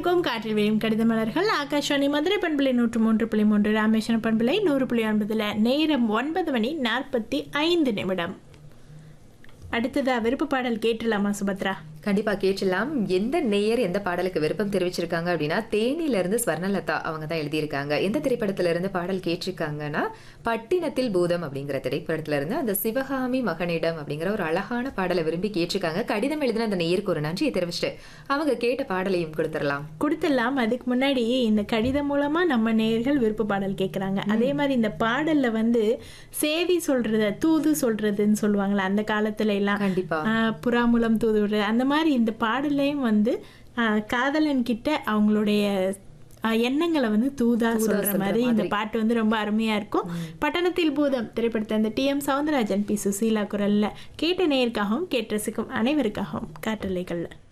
இணைந்திருக்கும் காற்றில் விழும் கடித மலர்கள் ஆகாஷவாணி மதுரை பண்பலை நூற்று மூன்று புள்ளி மூன்று ராமேஸ்வரம் பண்பலை நூறு புள்ளி ஒன்பதுல நேரம் ஒன்பது மணி நாற்பத்தி ஐந்து நிமிடம் அடுத்ததா விருப்ப பாடல் கேட்டுலாமா சுபத்ரா கண்டிப்பா கேட்டலாம் எந்த நேயர் எந்த பாடலுக்கு விருப்பம் தெரிவிச்சிருக்காங்க அப்படின்னா தேனில இருந்து ஸ்வர்ணலதா அவங்க தான் எழுதியிருக்காங்க எந்த திரைப்படத்துல இருந்து பாடல் கேட்டிருக்காங்கன்னா பட்டினத்தில் பூதம் அப்படிங்கிற திரைப்படத்துல இருந்து அந்த சிவகாமி மகனிடம் அப்படிங்கிற ஒரு அழகான பாடலை விரும்பி கேட்டிருக்காங்க கடிதம் எழுதின அந்த நேயருக்கு ஒரு நன்றியை தெரிவிச்சுட்டு அவங்க கேட்ட பாடலையும் கொடுத்துடலாம் கொடுத்துடலாம் அதுக்கு முன்னாடி இந்த கடிதம் மூலமா நம்ம நேயர்கள் விருப்ப பாடல் கேட்குறாங்க அதே மாதிரி இந்த பாடல்ல வந்து சேதி சொல்றத தூது சொல்றதுன்னு சொல்லுவாங்கல்ல அந்த காலத்துல எல்லாம் கண்டிப்பா ஆஹ் புறாமுலம் தூது விடுறது அந்த மாதிரி இந்த பாடல்லையும் வந்து ஆஹ் காதலன் கிட்ட அவங்களுடைய ஆஹ் எண்ணங்களை வந்து தூதா சொல்ற மாதிரி இந்த பாட்டு வந்து ரொம்ப அருமையா இருக்கும் பட்டணத்தில் பூதம் திரைப்படத்தை இந்த T M Soundararajan P Susheela குரல்ல கேட்ட நேயருக்காகவும் கேட்டு ரசிக்கும் அனைவருக்காகவும் காற்றலைகள்ல